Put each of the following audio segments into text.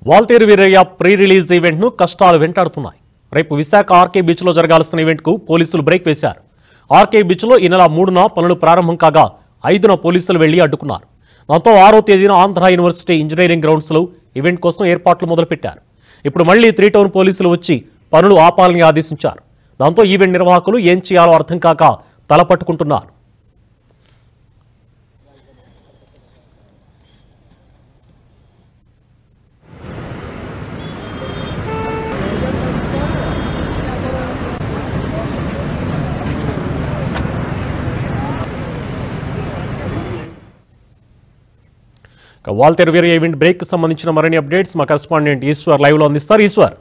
Waltair Veerayya pre release event ను కష్టాలు వెంటాడుతున్నాయి రేపు విశాఖ ఆర్కే బీచ్ లో జరగాల్సిన ఈవెంట్ కు పోలీసులు బ్రేక్ వేశారు ఆర్కే బీచ్ లో ఈ నెల మూడున పనులు ప్రారంభం కాగా ఐదున పోలీసులు వెళ్లి అడ్డుకున్నారు దాంతో ఆరో తేదీన ఆంధ్ర యూనివర్సిటీ ఇంజనీరింగ్ గ్రౌండ్స్ లో ఈవెంట్ కోసం ఏర్పాట్లు మొదలుపెట్టారు ఇప్పుడు మళ్లీ త్రీ టౌన్ పోలీసులు వచ్చి పనులు ఆపాలని ఆదేశించారు దాంతో ఈవెంట్ నిర్వాహకులు ఏం చేయాలో అర్థం కాక తలపట్టుకుంటున్నారు ఇక వాల్తేరు వీరయ్య ఈవెంట్ బ్రేక్ కి సంబంధించిన మరిన్ని అప్డేట్స్ మా కరెస్పాండెంట్ ఈశ్వర్ లైవ్ లో అందిస్తారు ఈశ్వర్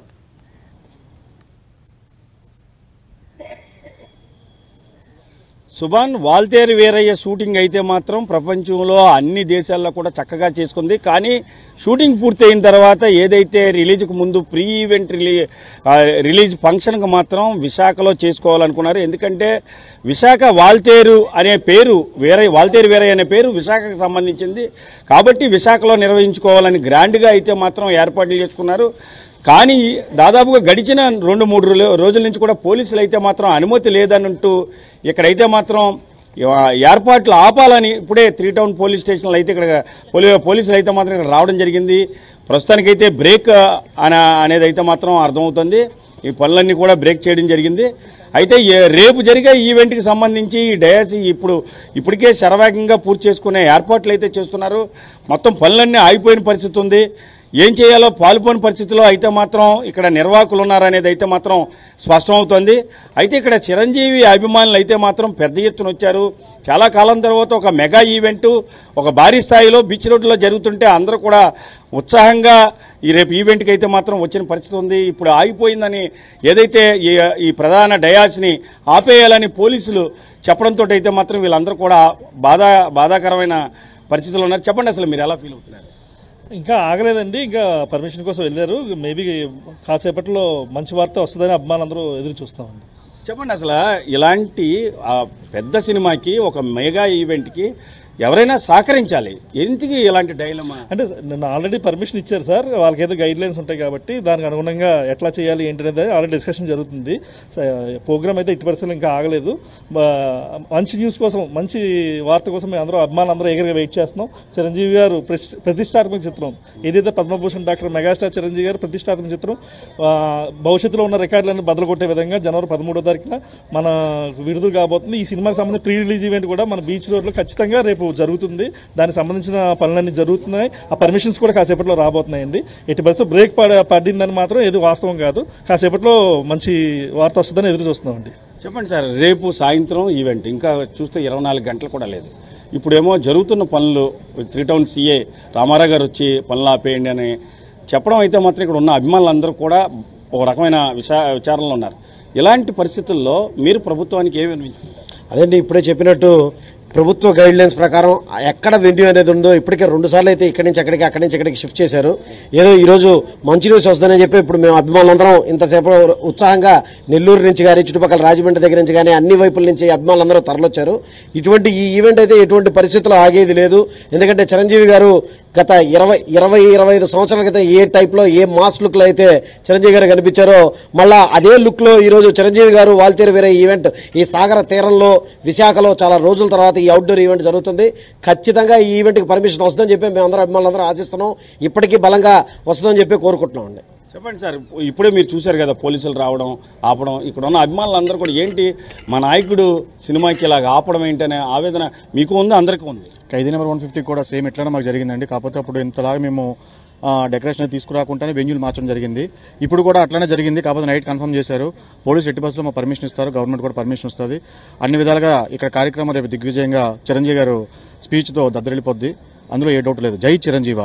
సుభాన్ వాల్తేరు వీరయ్య షూటింగ్ అయితే మాత్రం ప్రపంచంలో అన్ని దేశాల్లో కూడా చక్కగా చేసుకుంది కానీ షూటింగ్ పూర్తయిన తర్వాత ఏదైతే రిలీజ్కు ముందు ప్రీ ఈవెంట్ రిలీ ఆ, రిలీజ్ ఫంక్షన్కి మాత్రం విశాఖలో చేసుకోవాలనుకున్నారు ఎందుకంటే విశాఖ వాల్తేరు అనే పేరు వీరయ్య వాల్తేరు వీరయ్య అనే పేరు విశాఖకు సంబంధించింది కాబట్టి విశాఖలో నిర్వహించుకోవాలని గ్రాండ్గా అయితే మాత్రం ఏర్పాట్లు చేసుకున్నారు కానీ దాదాపుగా గడిచిన రెండు మూడు రో- రోజుల నుంచి కూడా పోలీసులు అయితే మాత్రం అనుమతి లేదనంటూ ఇక్కడైతే మాత్రం ఇవా- ఏర్పాట్లు ఆపాలని ఇప్పుడే త్రీ టౌన్ పోలీస్ స్టేషన్లో అయితే ఇక్కడ పోలీ పోలీసులు అయితే మాత్రం ఇక్కడ రావడం జరిగింది ప్రస్తుతానికైతే బ్రేక్ అన అనేది అయితే మాత్రం అర్థమవుతుంది ఈ పనులన్నీ కూడా బ్రేక్ చేయడం జరిగింది అయితే ఏ- రేపు జరిగే ఈవెంట్కి సంబంధించి ఈ డయాస్ ఇప్పుడు ఇప్పటికే శరవేగంగా పూర్తి చేసుకునే ఏర్పాట్లు అయితే చేస్తున్నారు మొత్తం పనులన్నీ ఆగిపోయిన పరిస్థితి ఉంది ఏం చేయాలో పాల్పోని పరిస్థితిలో అయితే మాత్రం ఇక్కడ నిర్వాహకులు ఉన్నారనేది అయితే మాత్రం స్పష్టమవుతోంది అయితే ఇక్కడ చిరంజీవి అభిమానులు అయితే మాత్రం పెద్ద ఎత్తున వచ్చారు చాలా కాలం తర్వాత ఒక మెగా ఈవెంట్ ఒక భారీ స్థాయిలో బీచ్ రోడ్లో జరుగుతుంటే అందరూ కూడా ఉత్సాహంగా ఈ రేపు ఈవెంట్కి అయితే మాత్రం వచ్చిన పరిస్థితి ఉంది ఇప్పుడు ఆగిపోయిందని ఏదైతే ఈ ఈ ప్రధాన డయాస్ని ఆపేయాలని పోలీసులు చెప్పడంతో అయితే మాత్రం వీళ్ళందరూ కూడా బాధా బాధాకరమైన పరిస్థితులు ఉన్నారు చెప్పండి అసలు మీరు ఎలా ఫీల్ అవుతున్నారు ఇంకా ఆగలేదండి ఇంకా పర్మిషన్ కోసం వెళ్ళారు మేబీ కాసేపట్లో మంచి వార్త వస్తుందని అభిమానులందరూ ఎదురు చూస్తామండి చెప్పండి అసలు ఇలాంటి ఆ, పెద్ద సినిమాకి ఒక మెగా ఈవెంట్కి ఎవరైనా సహకరించాలి ఎందుకు ఇలాంటి డైలమా అంటే నిన్న ఆల్రెడీ పర్మిషన్ ఇచ్చారు సార్ వాళ్ళకి ఏదో గైడ్ లైన్స్ ఉంటాయి కాబట్టి దానికి అనుగుణంగా ఎట్లా చేయాలి ఏంటి అనేది ఆల్రెడీ డిస్కషన్ జరుగుతుంది ప్రోగ్రామ్ అయితే ఇటు పరిస్థితులు ఇంకా ఆగలేదు బా- మంచి న్యూస్ కోసం మంచి వార్త కోసం మేము అందరూ అభిమానులు అందరూ ఎగరగా వెయిట్ చేస్తున్నాం చిరంజీవి గారు ప్రతి- ప్రతిష్టాత్మక చిత్రం ఏదైతే పద్మభూషణ్ డాక్టర్ మెగాస్టార్ చిరంజీవి గారు ప్రతిష్టాత్మక చిత్రం ఆ, భవిష్యత్తులో ఉన్న రికార్డులను బదులు కొట్టే విధంగా జనవరి పదమూడో తారీఖున మన విడుదల కాబోతుంది ఈ సినిమాకి సంబంధించిన ప్రీ రిలీజ్ ఈవెంట్ కూడా మన బీచ్ రోడ్లో ఖచ్చితంగా రేపు జరుగుతుంది దానికి సంబంధించిన పనులన్నీ జరుగుతున్నాయి ఆ పర్మిషన్స్ కూడా కాసేపట్లో రాబోతున్నాయండి ఎట్టి పరిస్థితి బ్రేక్ పడ పడిందని మాత్రం ఏది వాస్తవం కాదు కాసేపట్లో మంచి వార్త వస్తుందని ఎదురు చూస్తున్నామండి చెప్పండి సార్ రేపు సాయంత్రం ఈవెంట్ ఇంకా చూస్తే ఇరవై నాలుగు గంటలు కూడా లేదు ఇప్పుడేమో జరుగుతున్న పనులు త్రీ టౌన్ సీఏ రామారావు గారు వచ్చి పనులు ఆపేయండి అని చెప్పడం అయితే మాత్రం ఇక్కడ ఉన్న అభిమానులందరూ కూడా ఒక రకమైన విచా విచారణలో ఉన్నారు ఇలాంటి పరిస్థితుల్లో మీరు ప్రభుత్వానికి ఏమి అనిపించుకుంటారు అదండి ఇప్పుడే చెప్పినట్టు ప్రభుత్వ గైడ్ లైన్స్ ప్రకారం ఎక్కడ వెన్యూ అనేది ఉందో ఇప్పటికే రెండు సార్లు అయితే ఇక్కడి నుంచి అక్కడికి అక్కడి నుంచి ఇక్కడికి షిఫ్ట్ చేశారు ఏదో ఈరోజు మంచి న్యూస్ వస్తుందని చెప్పి ఇప్పుడు మేము అభిమానులందరం ఇంతసేపు ఉత్సాహంగా నెల్లూరు నుంచి కానీ చుట్టుపక్కల రాజమండ్రి దగ్గర నుంచి కానీ అన్ని వైపుల నుంచి అభిమానులందరూ తరలొచ్చారు ఇటువంటి ఈ ఈవెంట్ అయితే ఎటువంటి పరిస్థితుల్లో ఆగేది లేదు ఎందుకంటే చిరంజీవి గారు గత ఇరవై ఇరవై ఇరవై ఐదు సంవత్సరాల క్రితం ఏ టైప్లో ఏ మాస్ లుక్లో అయితే చిరంజీవి గారు కనిపించారో మళ్ళా అదే లుక్లో ఈరోజు చిరంజీవి గారు వాల్తేరు వేరే ఈవెంట్ ఈ సాగర తీరంలో విశాఖలో చాలా రోజుల తర్వాత ఈ అవుట్డోర్ ఈవెంట్ జరుగుతుంది ఖచ్చితంగా ఈ ఈవెంట్కి పర్మిషన్ వస్తుందని చెప్పి మేము అందరం అభిమానులందరూ ఆశిస్తున్నాం ఇప్పటికీ బలంగా వస్తుందని చెప్పి కోరుకుంటున్నాం అండి చెప్పండి సార్ ఇప్పుడే మీరు చూశారు కదా పోలీసులు రావడం ఆపడం ఇక్కడ ఉన్న అభిమానులందరూ కూడా ఏంటి మా నాయకుడు సినిమాకి ఇలాగ ఆపడం ఏంటనే ఆవేదన మీకు ఉంది అందరికీ ఉంది ఖైదీ నెంబర్ వన్ ఫిఫ్టీ కూడా సేమ్ ఇట్లానే మాకు జరిగిందండి కాకపోతే అప్పుడు ఇంతలాగా మేము ఆ, డెకరేషన్ అది తీసుకురాకుండానే వెన్యూలు మార్చడం జరిగింది ఇప్పుడు కూడా అట్లానే జరిగింది కాకపోతే నైట్ కన్ఫర్మ్ చేశారు పోలీస్ ఎట్టి బస్సులో మా పర్మిషన్ ఇస్తారు గవర్నమెంట్ కూడా పర్మిషన్ ఇస్తుంది అన్ని విధాలుగా ఇక్కడ కార్యక్రమం రేపు దిగ్విజయంగా చిరంజీవి గారు స్పీచ్తో దద్దరిల్లిపోద్ది అందులో ఏ డౌట్ లేదు జై చిరంజీవ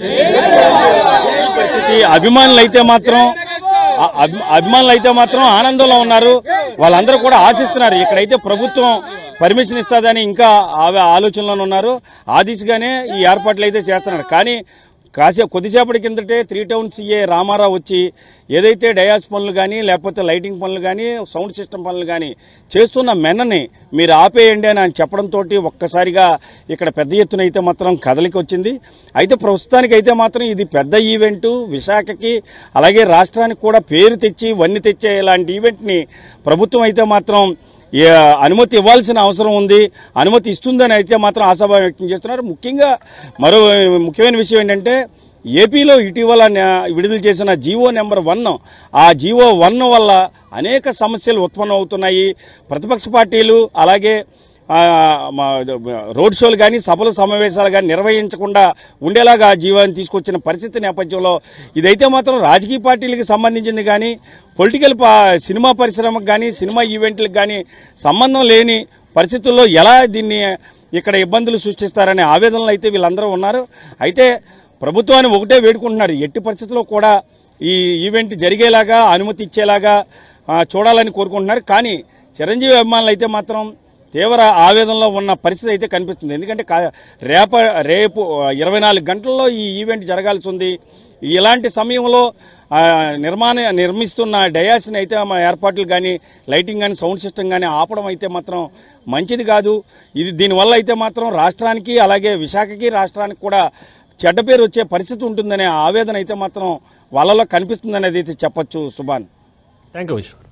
పరిస్థితి అభిమానులు అయితే మాత్రం అ- అభి- అభిమానులు అయితే మాత్రం ఆనందంలో ఉన్నారు వాళ్ళందరూ కూడా ఆశిస్తున్నారు ఇక్కడైతే ప్రభుత్వం పర్మిషన్ ఇస్తుందని ఇంకా ఆ ఆలోచనలో ఉన్నారు ఆ దిశగానే ఈ ఏర్పాట్లు అయితే చేస్తున్నారు కానీ కాసే కొద్దిసేపటి కిందటే త్రీ టౌన్ సీఏ రామారావు వచ్చి ఏదైతే డయాస్ పనులు కానీ లేకపోతే లైటింగ్ పనులు కానీ సౌండ్ సిస్టమ్ పనులు కానీ చేస్తున్న మెన్నని మీరు ఆపేయండి అని ఆయన చెప్పడంతో ఒక్కసారిగా ఇక్కడ పెద్ద ఎత్తున అయితే మాత్రం కదలికి వచ్చింది అయితే ప్రస్తుతానికి అయితే మాత్రం ఇది పెద్ద ఈవెంటు విశాఖకి అలాగే రాష్ట్రానికి కూడా పేరు తెచ్చి వన్ని తెచ్చే ఇలాంటి ఈవెంట్ని ప్రభుత్వం అయితే మాత్రం ఏ అనుమతి ఇవ్వాల్సిన అవసరం ఉంది అనుమతి ఇస్తుందని అయితే మాత్రం ఆశాభావం వ్యక్తం చేస్తున్నారు ముఖ్యంగా మరో ముఖ్యమైన విషయం ఏంటంటే ఏపీలో ఇటీవల న్యా- విడుదల చేసిన జీవో నెంబర్ వన్ ఆ జీవో వన్ వల్ల అనేక సమస్యలు ఉత్పన్నం అవుతున్నాయి ప్రతిపక్ష పార్టీలు అలాగే ఆ, మా రోడ్ షోలు కానీ సభలు సమావేశాలు కానీ నిర్వహించకుండా ఉండేలాగా ఆ జీవాన్ని తీసుకొచ్చిన పరిస్థితి నేపథ్యంలో ఇదైతే మాత్రం రాజకీయ పార్టీలకు సంబంధించింది కానీ పొలిటికల్ పా సినిమా పరిశ్రమకు కానీ సినిమా ఈవెంట్లకు కానీ సంబంధం లేని పరిస్థితుల్లో ఎలా దీన్ని ఇక్కడ ఇబ్బందులు సృష్టిస్తారనే ఆవేదనలు అయితే వీళ్ళందరూ ఉన్నారు అయితే ప్రభుత్వాన్ని ఒకటే వేడుకుంటున్నారు ఎట్టి పరిస్థితుల్లో కూడా ఈ ఈవెంట్ జరిగేలాగా అనుమతి ఇచ్చేలాగా ఆ, చూడాలని కోరుకుంటున్నారు కానీ చిరంజీవి అభిమానులు అయితే మాత్రం తీవ్ర ఆవేదనలో ఉన్న పరిస్థితి అయితే కనిపిస్తుంది ఎందుకంటే కా- రేప రేపు ఇరవై నాలుగు గంటల్లో ఈ ఈవెంట్ జరగాల్సి ఉంది ఇలాంటి సమయంలో ఆ, నిర్మాణ నిర్మిస్తున్న డయాస్ని అయితే మా ఏర్పాట్లు కానీ లైటింగ్ కానీ సౌండ్ సిస్టమ్ కానీ ఆపడం అయితే మాత్రం మంచిది కాదు ఇది దీనివల్ల అయితే మాత్రం రాష్ట్రానికి అలాగే విశాఖకి రాష్ట్రానికి కూడా చెడ్డ పేరు వచ్చే పరిస్థితి ఉంటుందనే ఆవేదన అయితే మాత్రం వాళ్ళలో కనిపిస్తుందనేది అయితే చెప్పొచ్చు సుభాన్ థ్యాంక్ యూ ఈశ్వర్